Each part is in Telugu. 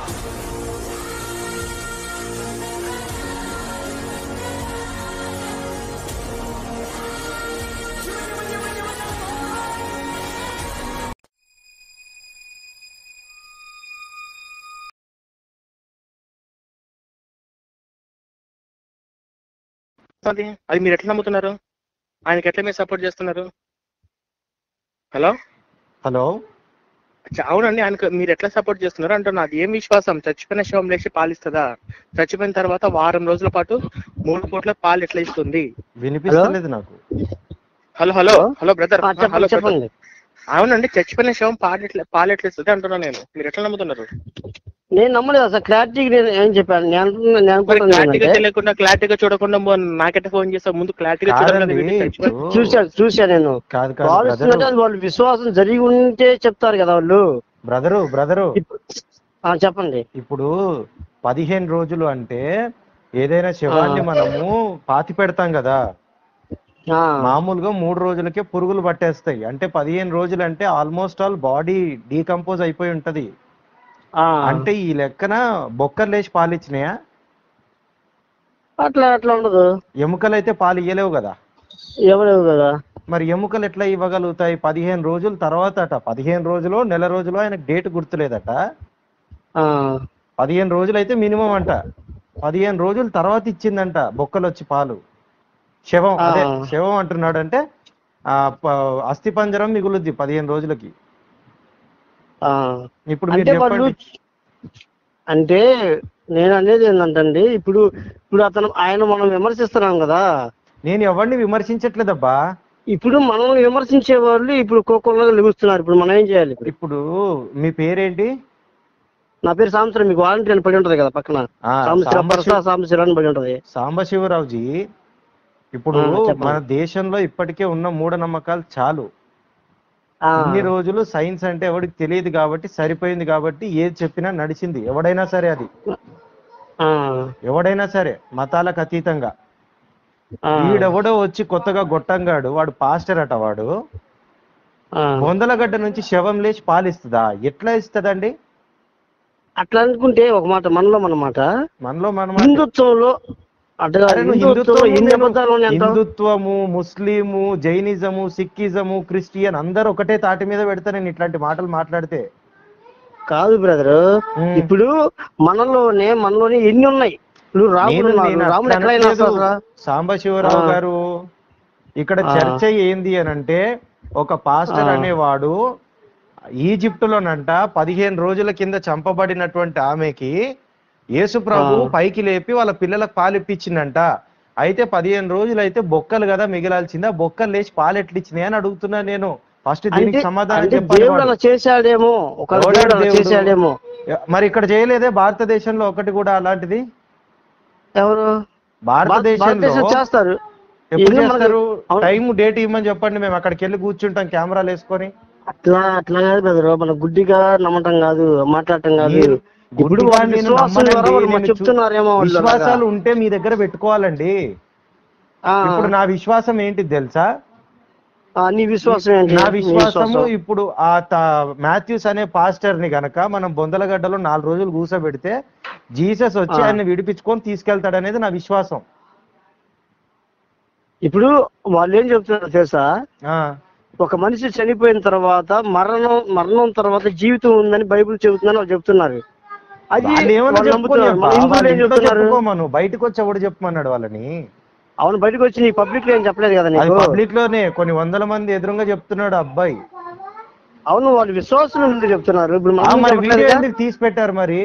అది అది మీరు ఎట్లా నమ్ముతున్నారు ఆయనకి ఎట్లా మీరు సపోర్ట్ చేస్తున్నారు హలో హలో చ- అవునండి ఆయనకు మీరు ఎట్లా సపోర్ట్ చేస్తున్నారు అంటున్నా అది ఏం విశ్వాసం చచ్చిపోయిన శవం లేచి పాలిస్తుందా చచ్చిపోయిన తర్వాత వారం రోజుల పాటు మూడు పూట్ల పాలు ఎట్లా ఇస్తుంది వినిపిస్తలేదు నాకు హలో హలో హలో బ్రదర్ ఆ, చెప్పండి హలో చెప్పండి అవునండి చచ్చిపోయిన శవం పాలు ఎట్లా పాలు ఎట్లా ఇస్తుంది అంటున్నా నేను మీరు ఎట్లా నమ్ముతున్నారు నేను నమ్మలేదు అసలు క్లారిటీకి నేను ఏం చెప్పాను నేను అంటున్నా- నేను మరి అనుకుంటున్నాను క్లారిటీగా ఏంటంటే, తెలియకుండా క్లారిటీగా చూడకుండా మొ- నాకెట్లా ఫోన్ చేస్తా ముందు క్లారిటీగా చూడాలి కదా కాదండి, వీడియో చచ్చిపోయి- ఇప్పుడు- చూశాను చూశాను నేను కాదు కాదు వాళ్ళు బ్రదరు ఇస్తున్నట్టు అది వాళ్ళు విశ్వాసం జరిగి ఉంటే చెప్తారు కదా వాళ్ళు బ్రదరు బ్రదరు ఇప్పుడు- ఆ, చెప్పండి ఇప్పుడు పదిహేను రోజులు అంటే ఏదైనా శవాన్ని ఆ. మనము పాతి పెడతాం కదా ఆ, మామూలుగా మూడు రోజులకే పురుగులు పట్టేస్తాయి అంటే పదిహేను రోజులు అంటే ఆల్మోస్ట్ ఆల్ బాడీ డీకంపోజ్ అయిపోయి ఉంటది ఆ. అంటే ఈ లెక్కన బొక్కలు లేచి పాలు ఇచ్చినాయా అట్లా అట్లా ఉండదు ఎముకలు అయితే పాలు ఇయ్యలేవు కదా ఎవరు కదా మరి ఎముకలు ఎట్లా ఇవ్వగలుగుతాయి పదిహేను రోజుల తర్వాత అట పదిహేను రోజులు నెల రోజులు ఆయనకు డేట్ గుర్తులేదట ఆ, పదిహేను రోజులు అయితే మినిమం అంట పదిహేను రోజుల తర్వాత ఇచ్చిందంట బొక్కలు వచ్చి పాలు శవం ఆ. అదే శవం అంటున్నాడు అంటే ఆ ప- అస్థి పంజరం మిగులుద్ది పదిహేను రోజులకి ఆ. ఇప్పుడు మీరు అంటే వాళ్ళు చెప్పండి అంటే నేను అనేది ఏంటంటే ఇప్పుడు ఇప్పుడు అతను ఆయన మనం విమర్శిస్తున్నాం కదా నేను ఎవరిని విమర్శించట్లేదబ్బా ఇప్పుడు మనం విమర్శించే వాళ్ళు ఇప్పుడు కోకోలో లెగుస్తున్నారు ఇప్పుడు మనం ఏం చేయాలి ఇప్పుడు ఇప్పుడు మీ పేరేంటి నా పేరు సాంబశ్వరం మీకు వాలంటీర్ అని పడి ఉంటది కదా పక్కన ఆ, సాంబశ్వరం సాంబశివ- పరసా సాంబశ్వరం అని పడి ఉంటది సాంబశివరావుజీ ఇప్పుడు ఆ, చెప్పండి. మన దేశంలో ఇప్పటికే ఉన్న మూఢనమ్మకాలు చాలు ఆ, ఇన్ని రోజులు సైన్స్ అంటే ఎవరికి తెలియదు కాబట్టి సరిపోయింది కాబట్టి ఏది చెప్పినా నడిచింది ఎవడైనా సరే అది ఆ, ఎవడైనా సరే మతాలకు అతీతంగా ఆ, వీడెవడో వచ్చి కొత్తగా గొట్టంగాడు వాడు పాస్టర్ అట వాడు ఆ. బొందలగడ్డ నుంచి శవం లేచి పాలిస్తుందా ఎట్లా ఇస్తుందండి అట్లా అనుకుంటే ఒక మాట మనలో మన మాట మనలో మనం హిందుత్వంలో అట్లా అరే నువ్వు హిందుత్వంలో హిందుత్వము ఎన్ని నేను- అబద్ధాలు ఉన్నాయి అంటావు? హిందుత్వము ముస్లిము జైనిజము సిక్కిజము క్రిస్టియన్ అందరు ఒకటే తాటి మీద పెడతా నేను ఇట్లాంటి మాటలు మాట్లాడితే కాదు బ్రదర్ ఉమ్. ఇప్పుడు మనలోనే మనలోనే ఎన్ని ఉన్నాయి ఇప్పుడు రాముడు నేను- ఉన్నాడు. నేను రాముడు అట్లా ఎట్లయినా అనట్లేదు. వస్తాడా? సాంబశివరావు ఆ. గారు ఇక్కడ ఆ. చర్చ ఏంది అని అంటే ఒక పాస్టర్ ఆ. అనేవాడు ఈజిప్టులోనంట పదిహేను రోజుల కింద చంపబడినటువంటి ఆమెకి యేసు ప్రభు ఆ. పైకి లేపి వాళ్ళ పిల్లలకు పాలు ఇప్పించిందంట అయితే పదిహేను రోజులు అయితే బొక్కలు కదా మిగిలాల్సిందా బొక్కలు లేచి పాలు ఎట్లు ఇచ్చినాయి అని అడుగుతున్నా నేను ఫస్ట్ దీనికి అంటే సమాధానం అంటే చెప్పాలి దేవుడు అలా వాడు. చేశాడేమో ఒక ఎవడాడు దేవుడు అలా దేవుడు? చేశాడేమో మరి ఇక్కడ చేయలేదే భారతదేశంలో ఒకటి కూడా అలాంటిది ఎవరు భారతదేశంలో భారతదేశం చేస్తారు ఎప్పుడు ఎన్ని మనకు- చేస్తారు అవును. టైం డేట్ ఇవ్వమని చెప్పండి మేము అక్కడికి వెళ్ళి కూర్చుంటాం కెమెరాలు వేసుకొని అట్లా అట్లా కాదు బ్రదర్ మన గుడ్డిగా నమ్మటం కాదు మాట్లాడటం కాదు మీరు ఇప్పుడు గుడ్డిగా వాళ్ళ నేను విశ్వాసం నమ్మనండి, ద్వారా వాళ్ళు మాకు నేను చూ- చెప్తున్నారేమో వాళ్ళు విశ్వాసాలు ఉంటే మీ దగ్గర పెట్టుకోవాలండి ఆ, ఇప్పుడు నా విశ్వాసం ఏంటి తెలుసా ఆ, నీ విశ్వాసం ఏంటి నా నీ విశ్వాసము ఇప్పుడు ఆ త- మాథ్యూస్ అనే పాస్టర్ ని గనక మనం బొందలగడ్డలో నాలుగు రోజులు కూర్చోబెడితే జీసస్ వచ్చి ఆ. ఆయన విడిపించుకొని తీసుకెళ్తాడు అనేది నా విశ్వాసం ఇప్పుడు వాళ్ళు ఏం చెప్తున్నారు తెలుసా ఆ ఒక మనిషి చనిపోయిన తర్వాత మరణం మరణం తర్వాత జీవితం ఉందని బైబిల్ చెబుతుందని వాళ్ళు చెప్తున్నారు అది వాళ్ళు ఏమన్నా వాళ్ళు నమ్ముతున్నారు చెప్పుకోని మన హిందువులు ఏం ఇంట్లో చెప్తున్నారు చెప్పుకోమను బయటకు వచ్చి ఎవడు చెప్పమన్నాడు వాళ్ళని అవును బయటకు వచ్చి నీ పబ్లిక్ లో ఏం చెప్పలేదు కదా అది నీకు పబ్లిక్ లోనే కొన్ని వందల మంది ఎదురుగా చెప్తున్నాడు ఆ అబ్బాయి అవును వాళ్ళు విశ్వాసం ఉంది చెప్తున్నారు ఇప్పుడు ఆ, మనం మరి చెప్పట్లేదు వీడియో కదా? ఎందుకు తీసి పెట్టారు మరి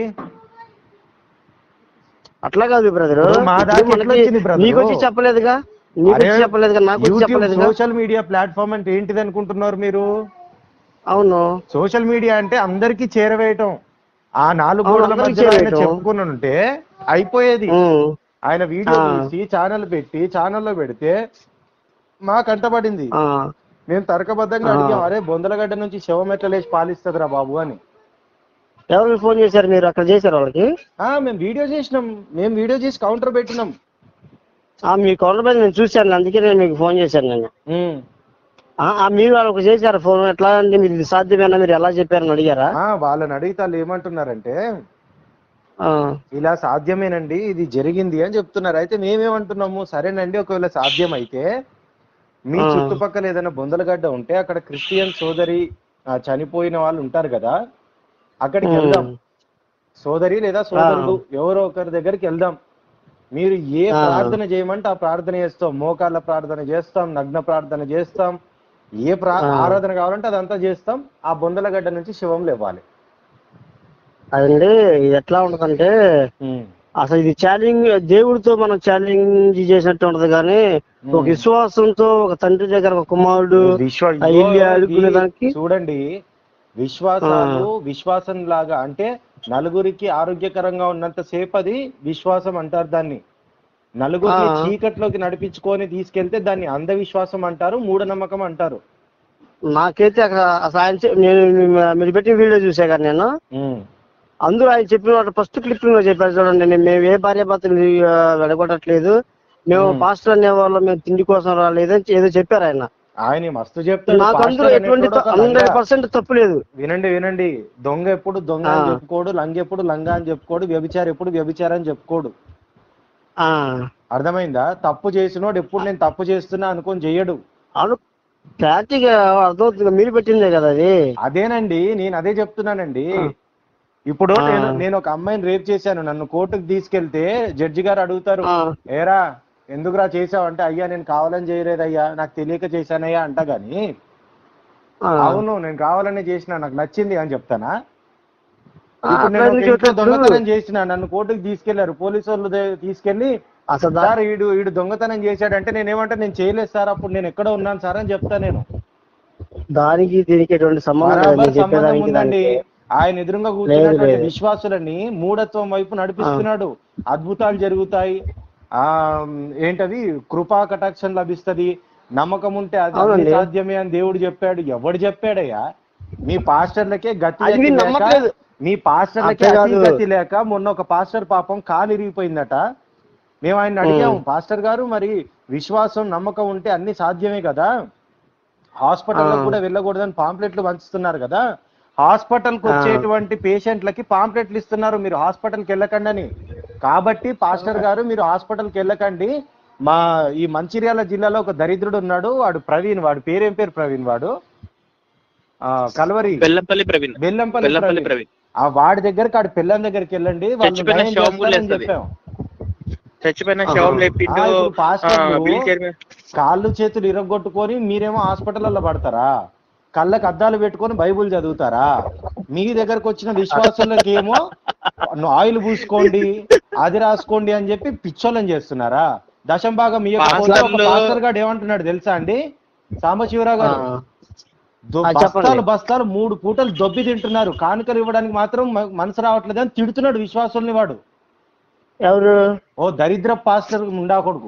అట్లా కాదు బ్రదర్ ఇప్పుడు మా దాకా ఎట్లా వచ్చింది brother? నీకు వచ్చి చెప్పలేదుగా నీకు వచ్చి చెప్పలేదుగా నాకు వచ్చి చెప్పలేదుగా సోషల్ మీడియా ప్లాట్ఫామ్ అంటే ఏంటిది అనుకుంటున్నారు మీరు అవును సోషల్ మీడియా అంటే అందరికీ చేరవేయటం ఆ నాలుగు అవును, గోడల అందరికీ మధ్యలో ఆయన చేరవేయటం. చెప్పుకుని ఉంటే అయిపోయేది ఉమ్. ఆయన వీడియో ఆ. తీసి ఛానల్ పెట్టి ఛానల్లో పెడితే మా కంటపడింది ఆ. మేము తర్కబద్ధంగా ఆ. అడిగాం అరే బొందలగడ్డ నుంచి శవం ఎట్లా లేచి పాలిస్తుందిరా బాబు అని ఎవరికి ఫోన్ చేశారు మీరు అక్కడ చేశారు వాళ్ళకి ఆ మేము వీడియో చేసినాం మేము వీడియో చేసి కౌంటర్ పెట్టినాం ఆ, మీ కౌంటర్ మీద నేను చూశాను అందుకే నేను మీకు ఫోన్ చేశాను నేను ఉమ్. ఆ, ఆ, మీరు వాళ్ళకి చేశారు ఫోన్ ఎట్లా అంటే మీరు ఇది సాధ్యమేనా మీరు ఎలా చెప్పారని అడిగారా ఆ, వాళ్ళని అడిగితే వాళ్ళు ఏమంటున్నారంటే ఆ, ఇలా సాధ్యమేనండి ఇది జరిగింది అని చెప్తున్నారు అయితే మేమేమంటున్నాము సరేనండి ఒకవేళ సాధ్యం అయితే మీ ఆ. చుట్టుపక్కల ఏదైనా బొందలగడ్డ ఉంటే అక్కడ క్రిస్టియన్ సోదరి ఆ, చనిపోయిన వాళ్ళు ఉంటారు కదా అక్కడికి ఉమ్. వెళ్దాం సోదరి లేదా సోదరుడు ఎవరో ఒకరి దగ్గరికి వెళ్దాం మీరు ఏ ఆ. ప్రార్థన చేయమంటే ఆ ప్రార్థన చేస్తాం మోకాళ్ళ ప్రార్థన చేస్తాం నగ్న ప్రార్థన చేస్తాం ఏ ప్రా ఆ. ఆరాధన కావాలంటే అదంతా చేస్తాం ఆ బొందలగడ్డ నుంచి శివం లేవాలి అదండి ఇది ఎట్లా ఉంటదంటే అసలు ఇది ఛాలెంజ్ దేవుడితో మనం ఛాలెంజ్ చేసినట్టు ఉంటది కానీ ఒక విశ్వాసంతో ఒక తండ్రి దగ్గర ఒక కుమారుడు విశ్వ ఆ ఇల్లు ఆడుకునే దానికి చూడండి విశ్వాసాలు విశ్వాసం లాగా అంటే నలుగురికి ఆరోగ్యకరంగా ఉన్నంత సేపు అది విశ్వాసం అంటారు దాన్ని నలుగురిని ఆ. చీకట్లోకి నడిపించుకొని తీసుకెళ్తే దాన్ని అంధవిశ్వాసం అంటారు మూఢనమ్మకం అంటారు నాకైతే అక్కడ అసలు ఆయన చె- నేను మీరు పెట్టిన వీడియో చూసా కానీ నేను ఉమ్. అందరూ ఆయన చెప్పిన ఫస్ట్ క్లిప్పింగ్ లో చెప్పారు చూడండి నేను మేము ఏ భార్య భర్తలు వెడగొట్టట్లేదు మేము Hmm. పాస్టర్ అనే వాళ్ళు మేము తిండి కోసం రాలేదు అని ఏదో చెప్పారు ఆయన ఆయన మస్తు చెప్తాడు నాకు అందరూ పాస్టర్ ఎటువంటి అనేటోడు ఒక హండ్రెడ్ లంగా. పర్సెంట్ తప్పులేదు వినండి వినండి దొంగ ఎప్పుడు దొంగ అని ఆ. చెప్పుకోడు లంగ ఎప్పుడు లంగా అని చెప్పుకోడు వ్యభిచారి ఎప్పుడు వ్యభిచారం అని చెప్పుకోడు ఆ, అర్థమైందా తప్పు చేసినోడు ఎప్పుడు నేను తప్పు చేస్తున్నా అనుకొని చెయ్యడు అవును క్లారిటీగా అర్థమవుతుంది మీరు పెట్టిందే కదా అది అదేనండి నేను అదే చెప్తున్నానండి ఆ. ఇప్పుడు ఆ. నేను నేను ఒక అమ్మాయిని రేప్ చేశాను నన్ను కోర్టుకు తీసుకెళ్తే జడ్జి గారు అడుగుతారు ఆ, ఏరా ఎందుకురా చేసావు అంటే అయ్యా నేను కావాలని చేయలేదయ్యా నాకు తెలియక చేశానయ్యా అంట గాని ఆ. అవును నేను కావాలని చేసిన నాకు నచ్చింది అని చెప్తానా ఆ, ఇప్పుడు అట్లా నేను ఒక ఎందుకు ఇంట్లో చెప్తారు? దొంగతనం చేసిన నన్ను కోర్టుకు తీసుకెళ్లారు పోలీసు వాళ్ళు దే- తీసుకెళ్లి అసలు దా- సార్ వీడు వీడు దొంగతనం చేశాడంటే నేను ఏమంటే నేను చేయలేదు సార్ అప్పుడు నేను ఎక్కడ ఉన్నాను సార్ అని చెప్తా నేను దానికి దీనికి ఎటువంటి సంబంధం లేదు బరాబర్ మీరు సంబంధం చెప్పేదానికి ఉందండి దానికి. ఆయన ఎదురుగా కూర్చున్నటువంటి లేదు. విశ్వాసులని మూఢత్వం వైపు నడిపిస్తున్నాడు అద్భుతాలు జరుగుతాయి ఆ ఏంటది కృపా కటాక్షం లభిస్తది నమ్మకం ఉంటే అది అన్ని అవునండి. సాధ్యమే అని దేవుడు చెప్పాడు ఎవడు చెప్పాడయ్యా మీ పాస్టర్లకే గతి అది గతి మీరు లేక నమ్మట్లేదు. మీ పాస్టర్లకే అట్లా అతి కాదు. గతి లేక మొన్న ఒక పాస్టర్ పాపం కాలు ఇరిగిపోయిందట మేము ఆయన అడిగాము పాస్టర్ గారు మరి విశ్వాసం నమ్మకం ఉంటే అన్ని సాధ్యమే కదా హాస్పిటల్లో ఆ. కూడా వెళ్ళకూడదని పాంప్లెట్లు పంచుతున్నారు కదా హాస్పిటల్ కు ఆ. వచ్చేటువంటి పేషెంట్లకి పాంప్లెట్లు ఇస్తున్నారు మీరు హాస్పిటల్కి వెళ్ళకండి అని కాబట్టి పాస్టర్ గారు మీరు హాస్పిటల్కి వెళ్ళకండి మా ఈ మంచిర్యాల జిల్లాలో ఒక దరిద్రుడు ఉన్నాడు వాడు ప్రవీణ్ వాడు పేరేం పేరు ప్రవీణ్ వాడు ఆ కలవరి బెల్లంపల్లి ప్రవీణ్ బెల్లంపల్లి బెల్లంపల్లి ప్రవీణ్ ప్రవీణ్ ఆ వాడి దగ్గరికి ఆడి పిల్లం దగ్గరికి వెళ్ళండి వాళ్ళు చచ్చిపోయిన నయం శవం కూడా చేస్తారని లేస్తది. చెప్పాం చచ్చిపోయిన ఆహా. శవం లేపిండు ఆ, ఇప్పుడు పాస్టర్లు వీల్ చైర్ మీద కాళ్ళు చేతులు ఇరగొట్టుకొని మీరేమో హాస్పిటల్లో పడతారా కళ్ళకి అద్దాలు పెట్టుకొని బైబుల్ చదువుతారా మీ దగ్గరకు వచ్చిన విశ్వాసులకి ఏమో ఆయిల్ పూసుకోండి అది రాసుకోండి అని చెప్పి పిచ్చోళ్ళని చేస్తున్నారా దశం భాగం ఇయ్యకపోతే ఒక పాస్టర్లు- పాస్టర్ గారు ఏమంటున్నాడు తెలుసా అండి సాంబశివరావు ఆ, గారు దో- ఆ, చెప్పండి. బస్తాలు బస్తాలు మూడు పూటలు దొబ్బి తింటున్నారు కానుకలు ఇవ్వడానికి మాత్రం మ- మనసు రావట్లేదు అని తిడుతున్నాడు విశ్వాసుల్ని వాడు ఎవరు ఓ దరిద్ర పాస్టర్ ఉండా కొడుకు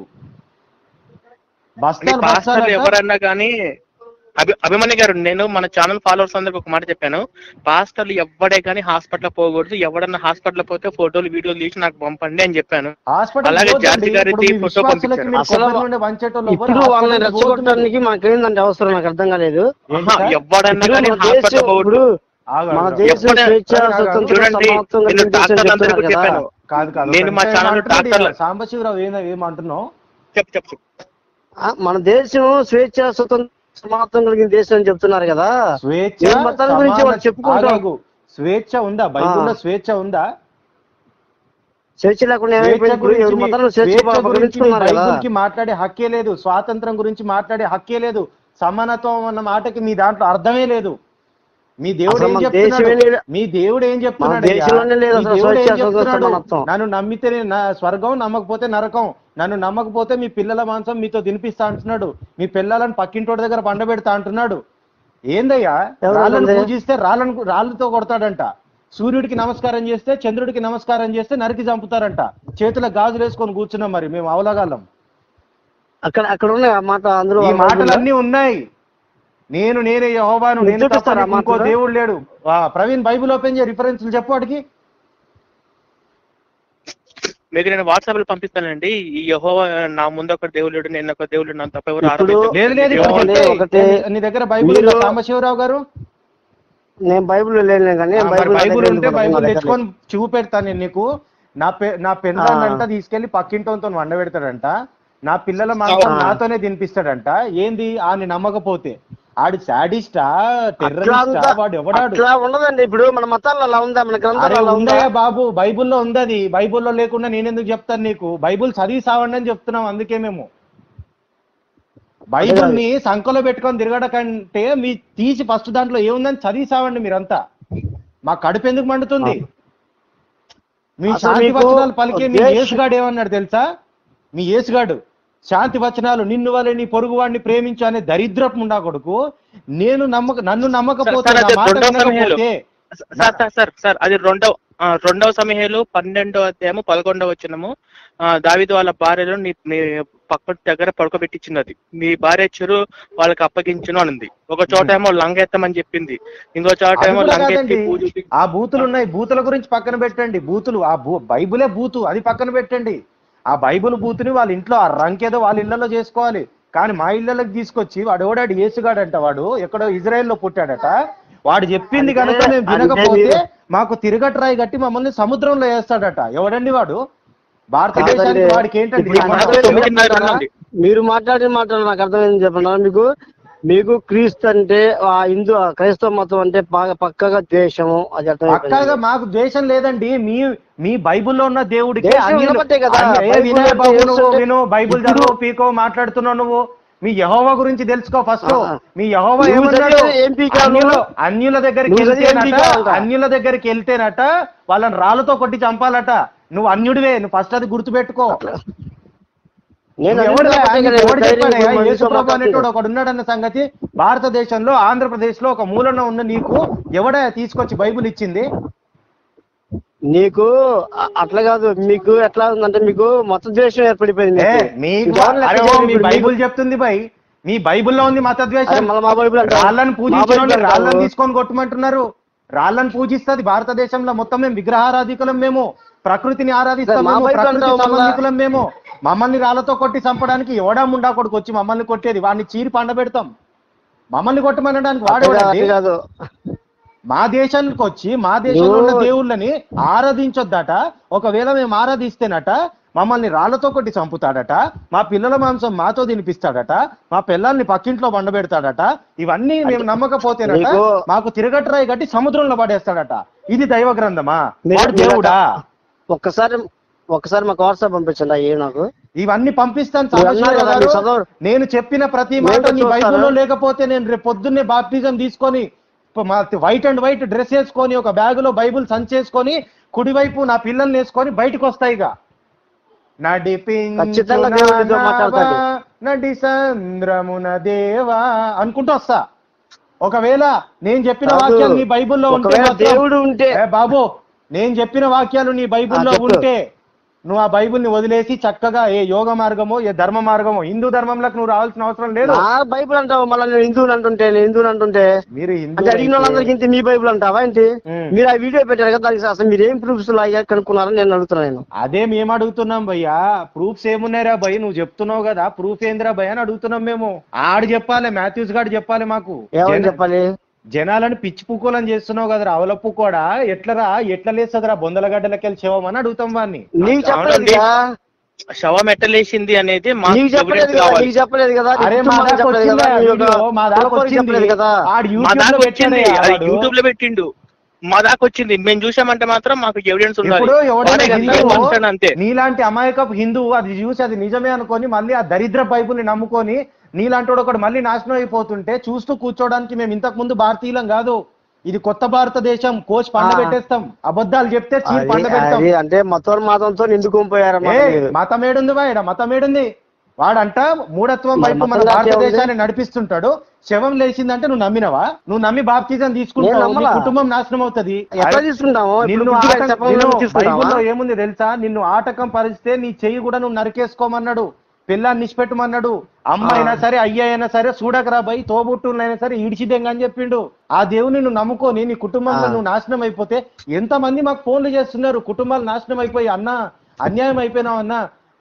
ఈ బస్తాలు పాస్టర్లు బస్తాలు ఎవరన్నా కానీ అభి అభిమన్యు గారు నేను మన ఛానల్ ఫాలోవర్స్ అందరికి ఒక మాట చెప్పాను పాస్టర్లు ఎవడే కానీ హాస్పిటల్ పోకూడదు ఎవడన్నా హాస్పిటల్ పోతే ఫోటోలు వీడియోలు తీసి నాకు పంపండి అని చెప్పాను హాస్పిటల్ అలాగే పోతండి. జార్జి గారి ఇప్పుడు మీ ఫోటో విశ్వాసులకి పంపించారు. మీరు అసలు కొబ్బరి నూనె వంచేటోళ్ళు ఎవరు ఇప్పుడు వాళ్ళని హాస్పిటల్కి పోతున్నారు? రెచ్చగొట్టడానికి మాకేందంటే అవసరం నాకు అర్థం కాలేదు ఏంటి సార్? ఎవడన్నా ఇప్పుడు కానీ మన హాస్పిటల్ దేశం పోకూడదు ఇప్పుడు ఆగు, మన ఆగు. దేశం ఎప్పుడే- స్వేచ్ఛ ఆగు, ఆగు. స్వతంత్ర చూడండి సమానత్వం నేను కలిగిన దేశం డాక్టర్లందరికీ చెప్తున్నారు కదా. చెప్పాను కాదు కాదు నేను మా ఒక ఛానల్ నిమిషం డాక్టర్ల ఏమంటున్నాడు? సాంబశివరావు ఏం ఏమంటున్నావు చెప్పు చెప్పు చెప్పు. ఆ, మన దేశం స్వేచ్ఛ స్వతంత్ర సమానత్వం కలిగిన దేశం అని చెప్తున్నారు కదా స్వేచ్ఛ ఏ మతాల గురించి వాళ్ళు సమాన- చెప్పుకుంటారు. ఆగు, ఆగు. స్వేచ్ఛ ఉందా బైబిల్లో ఆ. స్వేచ్ఛ ఉందా స్వేచ్ఛ లేకుండా స్వేచ్ఛ ఏమైపోయింది ఇప్పుడు గురించి ఎవరి మీ- మతాలు స్వేచ్ఛ స్వేచ్ఛ గురించి మీ ఉపయోగించుకున్నారు కదా బైబిల్కి మాట్లాడే హక్కే లేదు స్వాతంత్రం గురించి మాట్లాడే హక్కే లేదు సమానత్వం అన్న మాటకి మీ దాంట్లో అర్థమే లేదు మీ దేవుడు అసలు ఏం మన చెప్తున్నాడు దేశమే లేదు. మీ దేవుడు ఏం చెప్తున్నాడు మన దేశంలోనే లేదు మీ అసలు దేవుడు ఏం స్వేచ్ఛ, చెప్తున్నాడు? సమానత్వం. నన్ను నమ్మితే నా స్వర్గం నమ్మకపోతే నరకం నన్ను నమ్మకపోతే మీ పిల్లల మాంసం మీతో తినిపిస్తా అంటున్నాడు మీ పిల్లలను పక్కింటోడి దగ్గర పండబెడతా అంటున్నాడు ఏందయ్యా ఎవరు రాళ్ళను అన్నది? పూజిస్తే రాళ్ళను రాళ్ళతో కొడతాడంట సూర్యుడికి నమస్కారం చేస్తే చంద్రుడికి నమస్కారం చేస్తే నరికి చంపుతారంట చేతుల గాజులు వేసుకొని కూర్చున్నాం మరి మేము అవలగాలం అక్కడ అక్కడ ఉన్నాయి ఆ మాట అందరూ ఈ మాటలన్నీ ఉన్నాయి నేను నేనే యెహోవాను మీరు నేను తప్ప చూపిస్తారా నీకు ఇంకో మాటలు? దేవుడు లేడు ఆ, ప్రవీణ్ బైబిల్ ఓపెన్ చేయ రిఫరెన్స్లు చెప్పు వాడికి మీకు నేను వాట్సాప్ లో పంపిస్తానండి ఈ యెహోవా నా ముందు ఒక దేవుడు నేను ఒక దేవుడు నా తప్ప ఎవరు ఇప్పుడు- ఆరాధించరు. లేదు లేదు ఇక్కడ ఒకటే, చెప్పేయ్. ఒకటే. నీ దగ్గర బైబిల్ మీరు- ఉందా సాంబశివరావు గారు నేను బైబిల్ లేను కానీ ఆ, మరి బైబిల్ నా బైబుల్ దగ్గర ఉంటే ఉంది, బైబుల్ నా దగ్గర తెచ్చుకొని చూపెడతాను నేను నీకు నా పె నా పెన్నంట తీసుకెళ్లి పక్కింటోతో వండబెడతాడంట నా పిల్లల మాత్రం ఆ. నాతోనే తినిపిస్తాడంట ఏంది ఆని నమ్మకపోతే ఆడు శాడిస్టా అట్లా టెర్రరిస్టా అంతా- వాడు ఎవడాడు అట్లా ఉండదండి ఇప్పుడు మన మతాల్లో అలా ఉందా మన అరే గ్రంథాలు అలా ఉందా ఉందయ్యా బాబు బైబుల్లో ఉందది బైబుల్లో లేకుండా నేనెందుకు చెప్తాను నీకు బైబుల్ చదివి సావండి అని చెప్తున్నాం అందుకే మేము బైబుల్ ని సంఖలో పెట్టుకొని తిరగడం కంటే మీ తీసి ఫస్ట్ దాంట్లో ఏముందని చదివి సావండి మీరంతా మా కడుపు ఎందుకు మండుతుంది మీ అసలు శాంతి మీకు వచనాలు పలికే మీ దేశ- యేసుగాడు ఏమన్నాడు తెలుసా మీ యేసుగాడు శాంతి వచనాలు నిన్ను వల్ల నీ పొరుగు వాడిని ప్రేమించు అనే దరిద్రపు ఉండా కొడుకు నేను నమ్మక నన్ను నమ్మకపోతే సార్, నా అది మాట రెండో వినకపోతే సార్ సార్ సార్ సార్ అది రెండవ ఆ, రెండవ సమయంలో పన్నెండవ అధ్యాయము పదకొండవ వచ్చినము దావిదు వాళ్ళ భార్యను నీ నీ పక్క దగ్గర పడుకోబెట్టించినది మీ భార్య చెరు వాళ్ళకి అప్పగించును అనింది ఒక చోట ఏమో లంగెత్తమని చెప్పింది ఇంకో చోట అది ఏమో కూడా లంగెత్తి కాదండి. పూజ ఆ బూతులు ఉన్నాయి బూతుల గురించి పక్కన పెట్టండి బూతులు ఆ బూ బైబులే బూతు అది పక్కన పెట్టండి ఆ బైబుల్ బూతుని వాళ్ళ ఇంట్లో ఆ రంకేదో వాళ్ళ ఇళ్లలో చేసుకోవాలి కానీ మా ఇళ్లలోకి తీసుకొచ్చి వాడు ఎవడాడు ఏసుగాడంట వాడు ఎక్కడో ఇజ్రాయెల్లో పుట్టాడట వాడు చెప్పింది అంటే- కనుక మేము అంటే వినకపోతే మీరు- మాకు తిరగట్రాయి కట్టి మమ్మల్ని సముద్రంలో వేస్తాడట ఎవడండి వాడు భారతదేశానికి కాదండి. వాడికి ఏంటండి ఇప్పుడు సంబంధం? నాకు తొమ్మిదిన్నర చెప్తారా? ఉంది. మీరు మాట్లాడిన మాటలు నాకు అర్థమైంది చెప్పండి మీకు మీకు క్రీస్తు అంటే ఆ హిందూ ఆ క్రైస్తవ మతం అంటే బాగా పక్కగా ద్వేషము అది పక్కాగా అర్థమైపోయింది మాకు ద్వేషం లేదండి మీ మీ బైబిల్లో ఉన్న దేవుడికి దేశం అన్యులు- ఉన్నబట్టే కదా, అన్య- ఏ బైబిల్లో వినయ్ బాబు దేవుడు నువ్వు అంటే విను బైబిల్ ఇప్పుడు- చదువు పీకో మాట్లాడుతున్నావు నువ్వు మీ యహోవా గురించి తెలుసుకో ఫస్ట్ ఆ. మీ యహోవా నువ్వు ఏమన్నాడు చదివే ఏం పీకావు? అన్యుల అన్యుల దగ్గరికి నువ్వు చదివే ఏం వెళ్తేనట పీకావంట? అన్యుల దగ్గరికి వెళ్తేనట వాళ్ళని రాళ్ళతో కొట్టి చంపాలట నువ్వు అన్యుడివే నువ్వు ఫస్ట్ అది గుర్తుపెట్టుకో నేను ఎవడు అదే కాబట్టి కదా ఎవడు ధైర్యం చెప్పాడయ్యా? ఇప్పుడు యేసుప్రభు మాట్లాడుతున్నా. అనేటోడు ఒకడు ఉన్నాడన్న సంగతి భారతదేశంలో ఆంధ్రప్రదేశ్ లో ఒక మూలన ఉన్న నీకు ఎవడ తీసుకొచ్చి బైబిల్ ఇచ్చింది నీకు అ- అట్లా కాదు మీకు ఎట్లా ఉందంటే మీకు మత ద్వేషం ఏర్పడిపోయింది ఏ, మీకు. మీకు ఇంకెవరిని లెక్క అరే ఓ, చేయరు మీ ఇప్పుడు బైబుల్ మీకు. చెప్తుంది బై మీ బైబిల్లో ఉంది మత అరే ద్వేషం మళ్ళా మా బైబిల్ అంటావు. రాళ్ళని మా పూజించిన బైబిల్ వాళ్ళు అంటావు. రాళ్ళని తీసుకొని కొట్టమంటున్నారు రాళ్ళని పూజిస్తుంది భారతదేశంలో మొత్తం మేము విగ్రహారాధికులం మేము ప్రకృతిని ఆరాధిస్తాం మా మేము బైబిల్ ప్రకృతి అంటావు మళ్ళా. సంబంధికులం మేము మమ్మల్ని రాళ్ళతో కొట్టి చంపడానికి ఎవడా ముండా కొడుకు వచ్చి మమ్మల్ని కొట్టేది వాడిని చీరి పండబెడతాం మమ్మల్ని కొట్టమనడానికి అట్లా కాదు, వాడేవాడండి అట్లా కాదు మా దేశానికి వచ్చి మా దేశంలో ఉన్న నువ్వు- దేవుళ్ళని ఆరాధించొద్దట ఒకవేళ మేము ఆరాధిస్తేనట మమ్మల్ని రాళ్లతో కొట్టి చంపుతాడట మా పిల్లల మాంసం మాతో తినిపిస్తాడట మా పిల్లల్ని పక్కింట్లో వండబెడతాడట ఇవన్నీ మేము నమ్మకపోతేనట నీకు- మాకు తిరగట్రాయి కట్టి సముద్రంలో పడేస్తాడట ఇది దైవ గ్రంథమా మీరు- వాడు దేవుడా ఒక్కసారి ఒక్కసారి మాకు వాట్సాప్ పంపించండి అయ్యే నాకు ఇవన్నీ పంపిస్తాను మీరు అన్నారు సాంబశివరావు కదా, గారు. మీరు చదవరు. నేను చెప్పిన ప్రతి నేను మాట నీ చూస్తాను. బైబుల్లో లేకపోతే నేను రేపు పొద్దున్నే బాప్టిజం తీసుకొని వైట్ అండ్ వైట్ డ్రెస్ వేసుకొని ఒక బ్యాగ్ లో బైబుల్ సంచేసుకొని కుడివైపు నా పిల్లల్ని వేసుకొని బయటకు వస్తాయిగా నడిపించు ఖచ్చితంగా దేవుడితో నావా, మాట్లాడతాడు. నడి సంద్రమున దేవా అనుకుంటూ వస్తా ఒకవేళ నేను చెప్పిన కాదు. వాక్యాలు నీ బైబిల్లో ఉంటే ఒకవేళ మాత్రం- దేవుడు ఉంటే ఏ బాబు నేను చెప్పిన వాక్యాలు నీ బైబిల్లో ఆ, చెప్పు. ఉంటే నువ్వు ఆ బైబిల్ని వదిలేసి చక్కగా ఏ యోగ మార్గమో ఏ ధర్మ మార్గమో హిందూ ధర్మంలోకి నువ్వు రావాల్సిన అవసరం లేదు నా బైబిల్ అంటావు మళ్ళీ నేను హిందువుని అంటుంటే నేను హిందువుని అంటుంటే మీరు హిందూ అంటే అడిగిన వాళ్ళందరికీ ఇంత మీ బైబిల్ అంటావా ఏంటి ఉమ్. మీరు ఆ వీడియో పెట్టారు కదా దానికి అసలు మీరు ఏం ప్రూఫ్స్ లాగా కనుక్కున్నారని నేను అడుగుతున్నాను నేను అదే మేము అడుగుతున్నాం భయ్యా ప్రూఫ్స్ ఏమున్నాయిరా భయ్ నువ్వు చెప్తున్నావు కదా ప్రూఫ్ ఏందిరా భయ్ అని అడుగుతున్నాం మేము ఆడు చెప్పాలి మాథ్యూస్ గాడు చెప్పాలి మాకు ఏమని జన- చెప్పాలి జనాలను పిచ్చి పుక్కోలని చేస్తున్నావు కదరా అవలప్పు కూడా ఎట్లరా ఎట్లా లేస్తుందిరా బొందలగడ్డలకెళ్ళి శివమని అడుగుతాం వాడిని నీకు చెప్పలేదు అవునండి. కదా శవం ఎట్టలేసింది అనేది నీకు మాకు చెప్పలేదు evidence కదా కావాలి నీకు చెప్పలేదు కదా నీ అరే మా కుటుంబానికి దాకా చెప్పలేదు వచ్చింది కదా ఆ నీ యొక్క వీడియో, మా దాకా కులపోరికి వచ్చింది చెప్పలేదు కదా ఆడు మా యూట్యూబ్ దాకా లో వచ్చింది పెట్టాడే అది వాడు. యూట్యూబ్ లో పెట్టిండు మా దాకా వచ్చింది మేము చూసామంటే మాత్రం మాకు ఎవిడెన్స్ ఉండాలి ఇప్పుడు ఎవడైనా వాడే కదా హిందువు ఏమంటాడు అంతే నీలాంటి అమాయకపు హిందువు అది చూసి అది నిజమే అనుకొని మళ్ళీ ఆ దరిద్ర బైబుల్ని నమ్ముకొని నీలాంటి ఒకడు మళ్ళీ నాశనం అయిపోతుంటే చూస్తూ కూర్చోడానికి మేము ఇంతకు ముందు భారతీయులం కాదు ఇది కొత్త భారతదేశం కోచ్ పండ ఆ. పెట్టేస్తాం అబద్ధాలు చెప్తే చీర అది- పండ పెడతాం అది అంటే మతం మాతంతో నిండుకొని పోయారన్నమాట ఏ మీరు. మతం ఏడుంది వాడ మతం ఏడుంది వాడంట మూఢత్వం మరి వైపు మన మతం దాటి భారతదేశాన్ని నడిపిస్తుంటాడు శవం లేచిందంటే నువ్వు నమ్మినవా నువ్వు నమ్మి బాప్తిజం నేను తీసుకుంటావు నీ నమ్మలా. కుటుంబం నాశనం అవుతది ఎట్లా తీసుకుంటాము ఇప్పుడు నిన్ను గుడ్డిగా ఆట- చెప్పకుండా నిన్ను తీసుకుంటామా బైబిల్లో ఏముంది తెలుసా నిన్ను ఆటకం పరిస్తే నీ చెయ్యి కూడా నువ్వు నరికేసుకోమన్నాడు పిల్లాన్ని నిష్పెట్టమన్నాడు అమ్మ అయినా సరే అయ్య అయినా సరే చూడకరా బై తోబుట్టులైనా సరే ఇడిచిదెంగ అని చెప్పిండు ఆ దేవుని నువ్వు నమ్ముకొని నీ కుటుంబంలో ఆ. నువ్వు నాశనం అయిపోతే ఎంత మంది మాకు ఫోన్లు చేస్తున్నారు కుటుంబాలు నాశనం అయిపోయి అన్న అన్యాయం అయిపోయినావు అన్న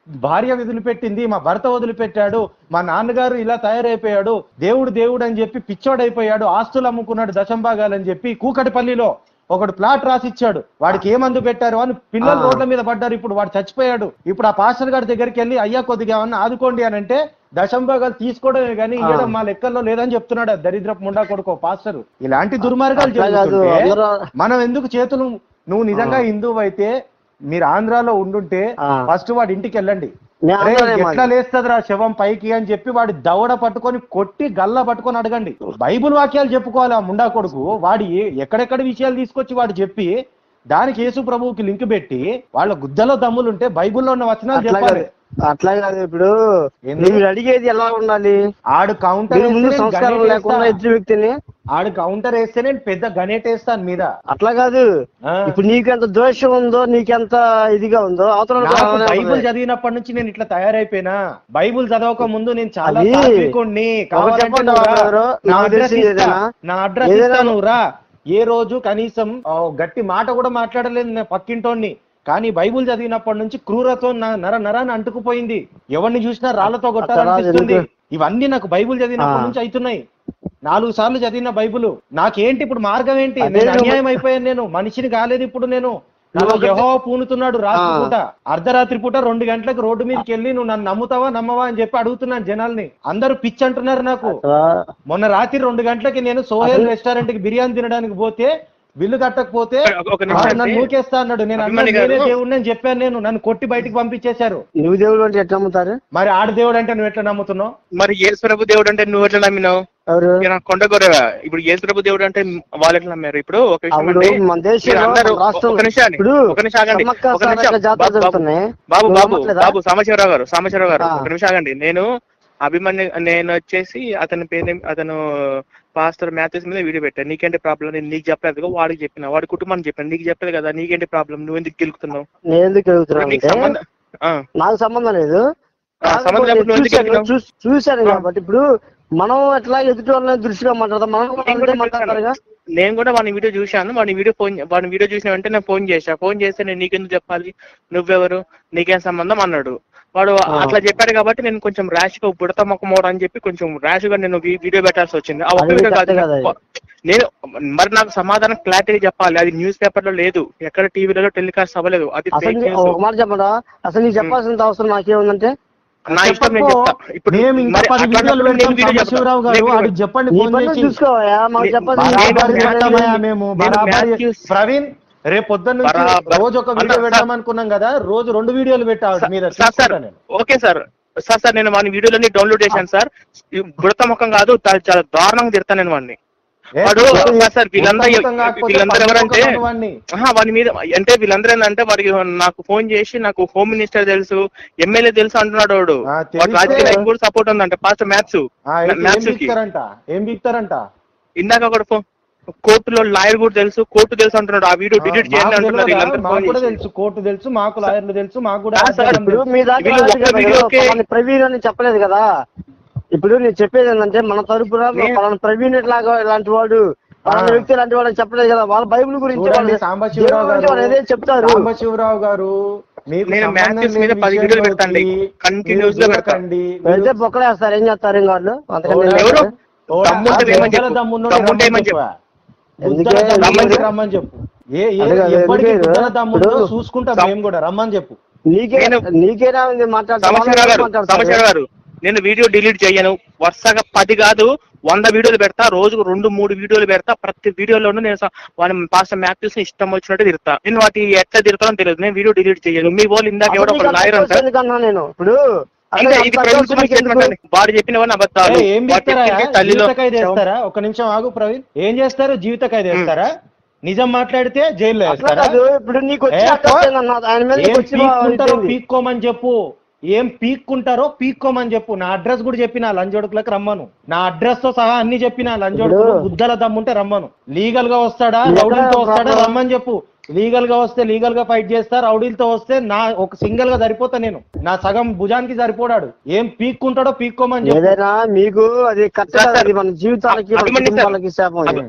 భార్య వదిలిపెట్టింది మా భర్త వదిలిపెట్టాడు మా నాన్నగారు ఇలా తయారైపోయాడు దేవుడు దేవుడు అని చెప్పి పిచ్చోడైపోయాడు ఆస్తులు అమ్ముకున్నాడు దశంభాగాలని చెప్పి కూకటిపల్లిలో ఒకడు ప్లాట్ రాసిచ్చాడు వాడికి ఏ మందు పెట్టారు అని పిల్లలు ఆ. రోడ్ల మీద పడ్డారు ఇప్పుడు వాడు చచ్చిపోయాడు ఇప్పుడు ఆ పాస్టర్ గారి దగ్గరికి వెళ్ళి అయ్యా కొద్దిగా ఏమన్నా ఆదుకోండి అని అంటే దశంభాగాలు తీసుకోవడమే కానీ ఆ. ఇయ్యడం మా లెక్కల్లో లేదని చెప్తున్నాడు ఆ దరిద్రపు ముండా కొడుకో పాస్టర్ ఇలాంటి దుర్మార్గాలు అట్లా కాదు జరుగుతుంటే అందరూ మనం ఎందుకు చేతులు నువ్వు నిజంగా హిందువు అయితే మీరు ఆంధ్రాలో ఉండుంటే ఆ. ఫస్ట్ వాడి ఇంటికి వెళ్ళండి నేను అరే, ఆంధ్రానే ఎట్లా మాది. లేస్తదిరా శవం పైకి అని చెప్పి వాడి దవడ పట్టుకొని కొట్టి గల్ల పట్టుకొని అడగండి బైబిల్ వాక్యాలు చెప్పుకోవాలి ఆ ముండా కొడుకు వాడి ఏ- ఎక్కడెక్కడ విషయాలు తీసుకొచ్చి వాడు చెప్పి దానికి యేసు ప్రభువుకి లింక్ పెట్టి వాళ్ళ గుద్దలో దమ్ములుంటే బైబిల్లో ఉన్న వచనాలు అట్లా చెప్పాలి కాదు అట్లా కాదు ఇప్పుడు ఎందుకు? మీరు అడిగేది ఎలా ఉండాలి ఆడు కౌంటర్ మీరు ముందు వేస్తే నేను సంస్కారం గణేట్ లేకుండా వేస్తా. ఎదుటి వ్యక్తిని ఆడు కౌంటర్ వేస్తే నేను పెద్ద గణేటేస్తాను మీద అట్లా కాదు ఆ. ఇప్పుడు నీకెంత ద్వేషం ఉందో నీకెంత ఇదిగా ఉందో అవతల వాళ్ళకి నాకు అలానే బైబుల్ ఉంది. చదివినప్పటి నుంచి నేను ఇట్లా తయారైపోయినా బైబుల్ చదవక ముందు నేను చాలా అది సాత్వికుణ్ణి. కావాలంటే చెప్పండి నువ్వు రా. ఎవరు? నా నాకు అడ్రస్ తెలిసింది ఇస్తా. ఏదైనా? నా అడ్రస్ ఏదైనా- ఇస్తాను రా ఏ రోజు కనీసం ఆ, గట్టి మాట కూడా మాట్లాడలేదు నేను పక్కింటోని కానీ బైబుల్ చదివినప్పటి నుంచి క్రూరత్వం నా నర నరాన్ని అంటుకుపోయింది ఎవరిని చూసినా రాళ్లతో కొట్టాలనిపిస్తుంది ఎందుకు? ఇవన్నీ నాకు బైబుల్ చదివినప్పటి ఆ. నుంచి అవుతున్నాయి నాలుగు సార్లు చదివిన బైబుల్ నాకేంటి ఇప్పుడు మార్గం ఏంటి అదే నేను నువ్వు- అన్యాయం అయిపోయాను నేను మనిషిని కాలేదు ఇప్పుడు నేను నువ్వు నాకు ఒకటి- యెహోవా పూనుతున్నాడు రాత్రి ఆ. పూట అర్ధరాత్రి పూట రెండు గంటలకు రోడ్డు మీదకి వెళ్ళి నువ్వు నన్ను నమ్ముతావా నమ్మవా అని చెప్పి అడుగుతున్నాను జనాల్ని అందరూ పిచ్చి అంటున్నారు నాకు అసలు మొన్న రాత్రి రెండు గంటలకి నేను సోహెల్ అసలు- రెస్టారెంట్ కి బిర్యానీ తినడానికి పోతే బిల్లు కట్టకపోతే ఒక- ఒక నిమిషం వాడు అండి. నన్ను నూకేస్తా అన్నాడు నేను అన్నా, అభిమన్యు గారు- నేనే దేవుడిని అని చెప్పాను నేను నన్ను కొట్టి బయటికి పంపించేశారు నువ్వు దేవుడు అంటే ఎట్లా నమ్ముతారు మరి ఆడ దేవుడు అంటే నువ్వు ఎట్లా నమ్ముతున్నావు మరి యేసు ప్రభు దేవుడు అంటే నువ్వు ఎట్లా నమ్మినావు ఎవరు నేను కొండగొరవా ఇప్పుడు యేసు ప్రభు దేవుడు అంటే వాళ్ళు ఎట్లా నమ్మారు ఇప్పుడు ఒక విషయం అప్పుడు అండి మన మీరు దేశంలో అందరూ మన రాష్ట్రం ఒక నిమిషం అండి. ఇప్పుడు ఒక నిమిషం ఆగండి సమ్మక్క ఒక నిమిషం సారక్క జాతర బాబు, బాబు. జరుగుతున్నాయి బాబు నువ్వు బాబు నమ్మట్లేదా? బాబు సాంబశివరావు గారు సాంబశివరావు గారు ఆ. ఒక నిమిషం ఆగండి నేను అభిమన్యు నేను వచ్చేసి అతని పేరు అతను పాస్టర్ మ్యాథ్యూస్ మీద వీడియో పెట్టాను నీకేంటి ప్రాబ్లం నేను నీకు చెప్పలేదు కదా, వాడికి చెప్పిన వాడి కుటుంబానికి చెప్పాను నీకు చెప్పలేదు కదా నీకేంటి ప్రాబ్లం నువ్వు ఎందుకు గెలుకుతున్నావు నేను ఎందుకు అడుగుతున్నాను నీకు అంటే సంబంధం ఆ, నాకు సంబంధం లేదు ఆ, సంబంధం లేకపోతే నువ్వు ఎందుకు చూశాను వెళ్ళినావు? చూ- చూశాను ఆ. కాబట్టి ఇప్పుడు మనం ఎట్లా ఎదుటి వాళ్ళని దృష్టిగా మాట్లాడతాం మనం కూడా నేను అంతే కూడా మాట్లాడతారుగా నేను కూడా వాడి వీడియో చూశాను వాడి వీడియో ఫోన్ వాడి వీడియో చూసిన వెంటనే ఫోన్ చేశా ఫోన్ చేస్తే నేను నీకెందుకు చెప్పాలి నువ్వెవరు నీకేం సంబంధం అన్నాడు వాడు ఆ. అట్లా చెప్పాడు కాబట్టి నేను కొంచెం ర్యాష్ గా బుడత మొక్కమోడ అని చెప్పి కొంచెం ర్యాష్ గా నేను వీ- వీడియో పెట్టాల్సి వచ్చింది ఆ ఒక్క అది వీడియో కరెక్ట్ కాదు కాదు నేను మరి నాకు సమాధానం క్లారిటీ చెప్పాలి అది న్యూస్ పేపర్ లో లేదు ఎక్కడ టీవీలలో టెలికాస్ట్ అవ్వలేదు అది అసలు fake నీ- news. ఒక మాట చెప్పరా అసలు నీకు చెప్పాల్సిన అవసరం నాకేముందంటే నా ఇష్టం నేను చెప్తా ఇప్పుడు మేము ఇంకా మరి పది అట్లాంటప్పుడు వీడియోలు నేను పెడతాం వీడియో చెప్తా. సాంబశివరావు గారు నేను వాడికి చెప్పండి నీ ఫోన్ పనులు చేసి చూసుకోవా మాకు నే- చెప్పాల్సిన నేను బరాబర్ నేను చేస్తామయ్యా నేను మేము నేను బరాబర్ మాథ్యూస్ ప్రవీణ్ రేపు పొద్దున్న నుంచి బరాబర్. రోజు ఒక వీడియో అన్న, పెడదాం అనుకున్నాం కదా రోజు రెండు వీడియోలు పెట్టా ఆవిడ మీద సార్ సార్ చూసుకుంటా నేను. ఓకే సార్ సార్ సార్ నేను వాడి వీడియోలన్నీ డౌన్లోడ్ చేశాను సార్ ఈ బుడత ముఖం కాదు తా- చాలా దారుణంగా తిడతాను నేను వాడిని ఏ, వాడు సార్ సార్ వీళ్ళందరూ ముఖం కాకపోతే వీళ్ళందరూ పది ఎవరంటే ముఖం వాడిని. ఆహా, వాడి మీద అంటే వీళ్ళందరూ ఏంటంటే వాడికి నాకు ఫోన్ చేసి నాకు హోమ్ మినిస్టర్ తెలుసు ఎమ్మెల్యే తెలుసు అంటున్నాడు వాడు ఆ, వాడు తెలుసు. రాజకీయ నాయకుడు కూడా సపోర్ట్ ఉందంట పాస్టర్ మ్యాథ్స్ ఆ, ఏంటి, ఏం మ్యాథ్స్ కి బిక్తారంట ఏం బిక్తారంట ఇందాక కూడా ఫోన్ కోర్టులో లాయర్ కూడా తెలుసు కోర్టు తెలుసు అంటున్నాడు ఆ వీడియో డిలీట్ చేయండి మాకు అంటున్నారు తెలియదా? వీళ్ళందరూ మాకు ఫోన్ కూడా చేసి తెలుసు కోర్టు తెలుసు మాకు లాయర్లు తెలుసు మాకు కూడా ఆ, సార్, అధికారం ఇప్పుడు తెలుసు. మీ దాకా వీళ్ళు రాలేదు ఒక్క కదా, వీడియోకే- పలానా ప్రవీణ్ అని చెప్పలేదు కదా ఇప్పుడు నేను చెప్పేది ఏంటంటే మన తరపున నే- పలానా ప్రవీణ్ ఇట్లాగా ఇలాంటి వాడు పలానా ఆ. వ్యక్తి ఇలాంటి వాడు అని చెప్పలేదు కదా వాళ్ళ బైబిల్ గురించి చూడండి వాళ్ళు- సాంబశివరావు దేవుడి గురించి వాళ్ళు ఏదైతే గారు చెప్తారు సాంబశివరావు గారు మీకు నేను సంబంధం మ్యాథ్యూస్ మీద లేని పది వీడియోలు విషయంలోకి పెడతాండి. Continuous మీరు గా పెడతా. దూరకండి. వెళ్తే బొక్కలేస్తారు ఏం చేస్తారు ఏం వాళ్ళు అంతకన్నా ఏం ఎవరు? చేస్తారు? ఓ, దమ్ముంటే ఆ ఏమని చెప్పు. గుద్దల దమ్మున్నోడు దమ్ముంటే రమ్మని ఏమని చెప్పు. చెప్పు. ఎందుకే? గుద్దల దమ్మున్నోడు రమ్మని చెప్పు. రమ్మని చెప్పు ఏ ఏ- అదే కదా, ఎప్పటికీ ఎందుకే? గుద్దల దమ్ముందో ఇప్పుడు- చూసుకుంటాం మేము కూడా రమ్మని చెప్పు నీకే నేను- నీకేనా ఉంది మాట్లాడతా సమస్యరావు గారు సమస్యరావు గారు నేను వీడియో డిలీట్ చేయను వరుసగా పది కాదు వంద వీడియోలు పెడతా రోజుకు రెండు మూడు వీడియోలు పెడతా ప్రతి వీడియోలోనూ నేను స- వాడి పాస్టర్ మ్యాథ్యూస్ ఇష్టం వచ్చినట్టు తిడతా నేను వాటి ఎట్లా తిడతానో తెలియదు నేను వీడియో డిలీట్ చేయను మీ వాళ్ళు ఇందాక ఎవడో ఒక లాయర్ అంటారు కన్నా నేను ఇప్పుడు అంటే అసలు ఇది అంత ప్రవీణ్ అడ్వాన్స్ కుమార్ నీకు స్టేట్మెంట్ ఎందుకు? అండి వాడు చెప్పినవన్నీ అబద్ధాలు ఏ, ఏం వాడు బిక్తారా చెప్పింది తల్లిలో జీవిత ఖైదు వేస్తారా ఒక నిమిషం ఆగు ప్రవీణ్ ఏం చేస్తారు జీవిత ఖైదు వేస్తారా నిజం మాట్లాడితే జైల్లో అట్లా వేస్తారా కాదు ఇప్పుడు నీకు వచ్చి ఏ, అడ్రస్ పో. ఏందన్నా? ఆయన మీద ఏం నీకు వచ్చిన పీక్కుంటారో ఇదేంది? పీక్కోమని చెప్పు ఏం పీక్కుంటారో పీక్కోమని చెప్పు నా అడ్రస్ కూడా చెప్పిన లంజోడుకులకు రమ్మను నా అడ్రస్ తో సహా అన్ని చెప్పిన లంజోడుకులు ఇప్పుడు- గుద్దల దమ్ముంటే రమ్మను లీగల్ గా వస్తాడా ఎక్కడ రౌడీలతో వస్తాడా ప్రాబ్లం? రమ్మని చెప్పు లీగల్ గా వస్తే లీగల్ గా ఫైట్ చేస్తా రౌడీలతో వస్తే నా ఒక సింగిల్ గా సరిపోతా నేను నా సగం భుజానికి సరిపోడాడు ఏం పీక్కుంటాడో పీక్కోమని చెప్పు ఏదైనా మీకు అది కరెక్ట్ సార్, కాదు సార్. అది మన జీవితాలకి మన అభిమన్యు సార్. కుటుంబాలకి శాపం ఇది. అభి-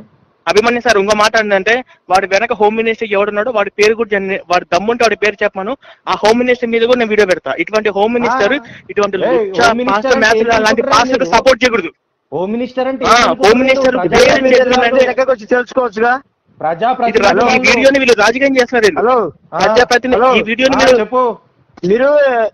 అభిమన్యు సార్ ఇంకో మాట ఏంటంటే వాడి వెనక హోమ్ మినిస్టర్ ఎవడున్నాడో వాడి పేరు కూడా జన- వాడి దమ్ముంటే వాడి పేరు చెప్పాను ఆ హోమ్ మినిస్టర్ మీద కూడా నేను వీడియో పెడతా ఇటువంటి హోమ్ మినిస్టర్ ఆ. ఇటువంటి ఏయ్, లుచ్చ హోమ్ మినిస్టర్ పాస్టర్ అంటే మ్యాథ్స్ ఏం అలాంటి అనుకుంటున్నారు పాస్టర్ మీరు? సపోర్ట్ చేయకూడదు హోమ్ మినిస్టర్ అంటే ఆ, ఏం హోమ్ అనుకుంటున్నారు? మినిస్టర్ ప్రజా- పేరు మీరు చెప్తున్నారంటే- మీ దగ్గరకు వచ్చి తెలుసుకోవచ్చుగా ప్రజా ఇది రా- ఈ ప్రతినిధులు- వీడియోని వీళ్ళు రాజకీయం చేస్తున్నారు వీళ్ళు. హలో ప్రజాప్రతినిధి హలో. ఈ వీడియోని ఆ, మీరు చెప్పు మీరు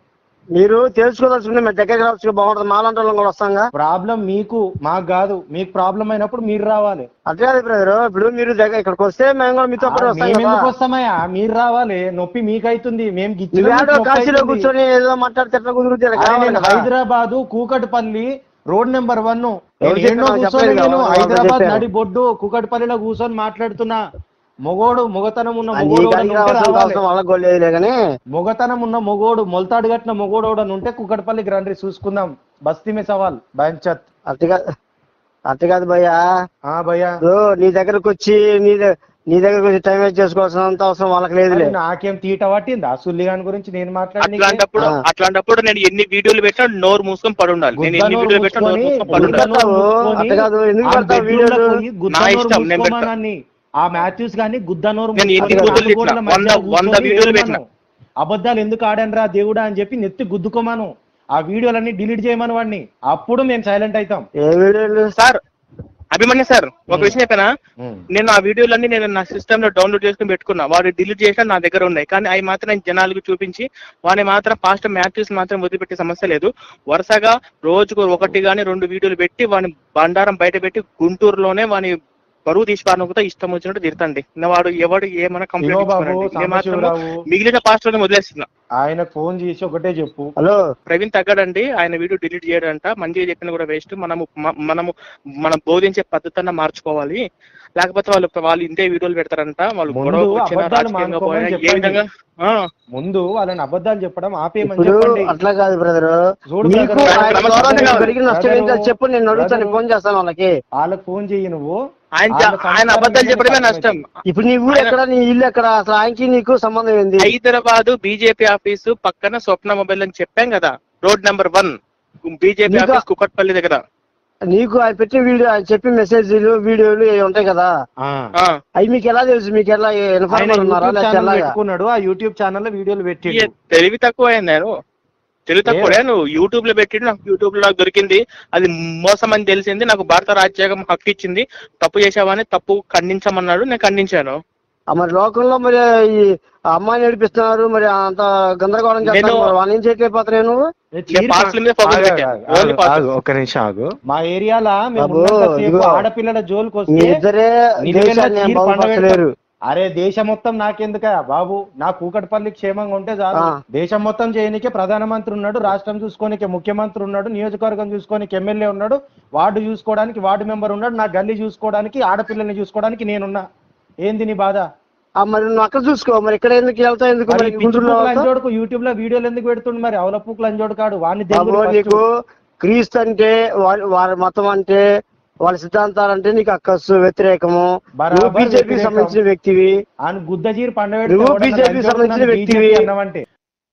మీరు తెలుసుకోదలుచుకుంటే మీ దగ్గరికి రావచ్చు బాగుంటుంది మాలాంటి వాళ్ళం కూడా వస్తాంగా ప్రాబ్లం మీకు మాకు కాదు మీకు ప్రాబ్లం అయినప్పుడు మీరు రావాలి అట్లా కాదు బ్రదర్ ఇప్పుడు మీరు దగ్గర ఇక్కడికి వస్తే మేము కూడా మీతో పాటు ఆ, వస్తాం మేము కదా ఎందుకు వస్తామయ్యా మీరు రావాలి నొప్పి మీకైతుంది మేము గిచ్చిన నువ్వు ఏడో నొప్పి కాశీలో అవుతుంది. కూర్చొని ఏదో మాట్లాడితే ఎట్లా కుదురుతుంది ఇలా అరే కావాలి నేను కదా. Hyderabad Kukatpally road number one ఎవరు నేను ఎన్నో చెప్పారు? కూర్చొని చెప్పలేదు నేను కదా, హైదరాబాద్ చెప్పారు. నడి బొడ్డు కూకట్పల్లిలో కూర్చొని మాట్లాడుతున్నా మొగోడు మొగతనం ఉన్న ఆ, మొగోడు నీకు ఎవడన్నా అడిగి ఉంటే రావాల్సిన రావాలి. అవసరం వాళ్ళకి కూడా లేదులే కానీ మొగతనం ఉన్న మొగోడు మొలతాడు కట్టిన మొగోడు ఎవడన్నా ఉంటే కుకట్పల్లికి రండి చూసుకుందాం బస్తీ మే సవాల్ బయంచత్ అట్ట కాదు అట్ట కాదు భయ్యా ఆ భయ్యా ఇప్పుడు నీ దగ్గరకు వచ్చి నీ ద- నీ దగ్గరకు వచ్చి టైం వేస్ట్ చేసుకోవాల్సినంత అవసరం వాళ్ళకి లేదులే అది నాకేం తీట పట్టింది ఆ సుల్లిగాని గురించి నేను మాట్లాడి అట్లాంటప్పుడు ఆ. అట్లాంటప్పుడు నేను ఎన్ని వీడియోలు పెట్టినా నోరు మూసుకొని పడి ఉండాలి నేను ఎన్ని వీడియోలు పెట్టినా నోరు మూసుకొని పడి గుద్ద ఉండాలి పెడతావు, అట్ట కాదు, ఎందుకు పెడతావు వీడియోలు? నా ఇష్టం, నేను పెడతా. ఆ మాథ్యూస్ గాని గుద్దనోరు నేను ఎన్ని మూసుకొని బూతులు నాలుగు గోడల పెట్టినా? మధ్య వంద- వంద కూర్చొని వీడియోలు ఏమను? పెట్టినా. అబద్ధాలు ఎందుకు ఆడనరా దేవుడా అని చెప్పి నెత్తి గుద్దుకోమను ఆ వీడియోలన్నీ డిలీట్ చేయమని వాడిని అప్పుడు మేము సైలెంట్ అవుతాం ఏ వీడియోలు సార్ అభిమన్యు సార్ ఒక విషయం చెప్పానా నేను ఆ వీడియోలన్నీ నేను నా సిస్టమ్ లో డౌన్లోడ్ చేసుకుని పెట్టుకున్నా వాడు డిలీట్ చేసినా నా దగ్గర ఉన్నాయి కానీ అవి మాత్రం నేను జనాలకు చూపించి వాడిని మాత్రం పాస్ట్ మ్యాథ్యూస్ మాత్రం వదిలిపెట్టే సమస్య లేదు వరుసగా రోజుకు ఒకటి గాని రెండు వీడియోలు పెట్టి వాని బండారం బయట పెట్టి గుంటూరులోనే వాని బరువు తీసి పాలనకుతో ఇష్టం వచ్చినట్టు తిరుతండి ఇంకా వాడు ఎవడు ఏమైనా ఇగో కంప్లైంట్ బాబు ఇచ్చుకోనండి. నేను మాత్రం సాంబశివరావు మిగిలిన పాస్టర్ని వదిలేస్తున్నా ఆయనకు ఫోన్ చేసి ఒకటే చెప్పు హలో ప్రవీణ్ తగ్గడండి ఆయన వీడియో డిలీట్ చేయడంట మంచిగా చెప్పిన కూడా వేస్ట్ మనము మ- మనము మనం బోధించే పద్ధతి మార్చుకోవాలి లేకపోతే వాళ్ళు వాళ్ళు ఇంతే వీడియోలు పెడతారంట వాళ్ళు ముందు గొడవ వచ్చినా అబద్ధాలు రాజకీయంగా మానుకోమని పోయినా ఏ చెప్పండి. విధంగా ఆ, ముందు వాళ్ళని అబద్ధాలు చెప్పడం ఆపేయమని ఇప్పుడు చెప్పండి అట్లా కాదు బ్రదర్ చూడు నీకు brother, ఆయన క్రమశిక్షణ ద్వారా నీకు కావాలి. పెరిగిన నష్టం ఏంటో brother, చెప్పు నేను అడుగుతాను brother. ఫోన్ చేస్తాను వాళ్ళకి వాళ్ళకి ఫోన్ చెయ్యి నువ్వు ఆయన వాళ్ళ చ- ఆయన సంస్కారం అబద్ధాలు ఏంటని చెప్పడమే పక్కన నష్టం ఇప్పుడు నీ ఊరు ఎక్కడ నీ ఇల్లు ఎక్కడ అసలు ఆయనకి నీకు సంబంధం ఏంది హైదరాబాద్ బీజేపీ ఆఫీసు పక్కన స్వప్న మొబైల్ అని చెప్పాం కదా రోడ్ నెంబర్ వన్ బీజేపీ ఇంకా- ఆఫీస్ కుక్కట్పల్లి దగ్గర నీకు ఆయన పెట్టిన వీడియో ఆయన చెప్పిన మెసేజ్లు వీడియోలు ఇవి ఉంటాయి కదా ఆ. ఆ, అవి మీకు ఎలా తెలుసు మీకు ఎలా ఆయన ఇన్ఫార్మర్ ఉన్నారా యూట్యూబ్ లేకపోతే ఛానల్ ఎలాగా పెట్టుకున్నాడు ఆ యూట్యూబ్ ఛానల్ లో వీడియోలు ఈ పెట్టిండు తెలివి తక్కువ నేను తెలివి తక్కువ నువ్వు యూట్యూబ్ లో పెట్టి నాకు యూట్యూబ్ లో నాకు దొరికింది అది మోసం అని తెలిసింది నాకు భారత రాజ్యాంగం హక్కు ఇచ్చింది తప్పు చేసావని తప్పు ఖండించమన్నాడు నేను ఖండించాను ఆ మరి లోకంలో మరి ఈ అమ్మాయిని నడిపిస్తున్నారు మరి అంత గందరగోళం చేస్తున్నారు నేను- మరి వాళ్ళని ఏం చేయలేకపోతున్నాయి నువ్వు నేను పాస్టర్ల మీద ఫోకస్ ఆగు, పెట్టాను ఆగు, ఓన్లీ ఆగు, పాస్టర్ ఆగు, ఒక్క నిమిషం ఆగు మా ఏరియాలో మేము బాబు, ఉన్నంతసేపు ఇదిగో. ఆడపిల్లల జోలికి మీ వస్తే ఇద్దరే నిలువెల్ల దేశాన్ని ఏం చీర పండ బాగుపరచలేరు అరే దేశం మొత్తం నాకెందుకయా బాబు నా కూకట్పల్లి క్షేమంగా ఉంటే చాలు ఆ. దేశం మొత్తం చేయనికే ప్రధానమంత్రి ఉన్నాడు రాష్ట్రం చూసుకోనికే ముఖ్యమంత్రి ఉన్నాడు నియోజకవర్గం చూసుకోనికి ఎమ్మెల్యే ఉన్నాడు వార్డు చూసుకోవడానికి వార్డు మెంబర్ ఉన్నాడు నా గల్లీ చూసుకోవడానికి ఆడపిల్లల్ని చూసుకోవడానికి నేనున్నా ఏంది నీ బాధ ఆ, మరి నువ్వు అక్కడ చూసుకో మరి ఇక్కడ ఎందుకు వెళ్తావు ఎందుకు మరి మరి పిచ్చి గుంటూరులో పూకులు వెళ్తావు? అంజోడుకు యూట్యూబ్ లో వీడియోలు ఎందుకు పెడుతుండు మరి అవల పూకులు అంజోడు కాడు వాడిని బాబు దేవుడు నీకు క్రీస్తు అంటే వారి వారి మతం అంటే వాళ్ళ సిద్ధాంతాలు అంటే నీకు అక్కస్సు వ్యతిరేకము బరాబర్ నువ్వు బీజేపీకి వ్యతిరేకం. సంబంధించిన వ్యక్తివి ఆయన గుద్దజీరు పండగ నువ్వు BJP కి సంబంధించిన వ్యక్తివి. అన్నవంటే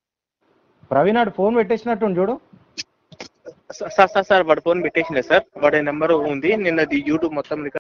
ప్రవీణ్ ఆడు ఫోన్ పెట్టేసినట్టు చూడు సార్ సార్ సార్ వాడు ఫోన్ పెట్టేసిండే సార్ వాడి నెంబర్ ఉంది నిన్నది యూట్యూబ్ మొత్తం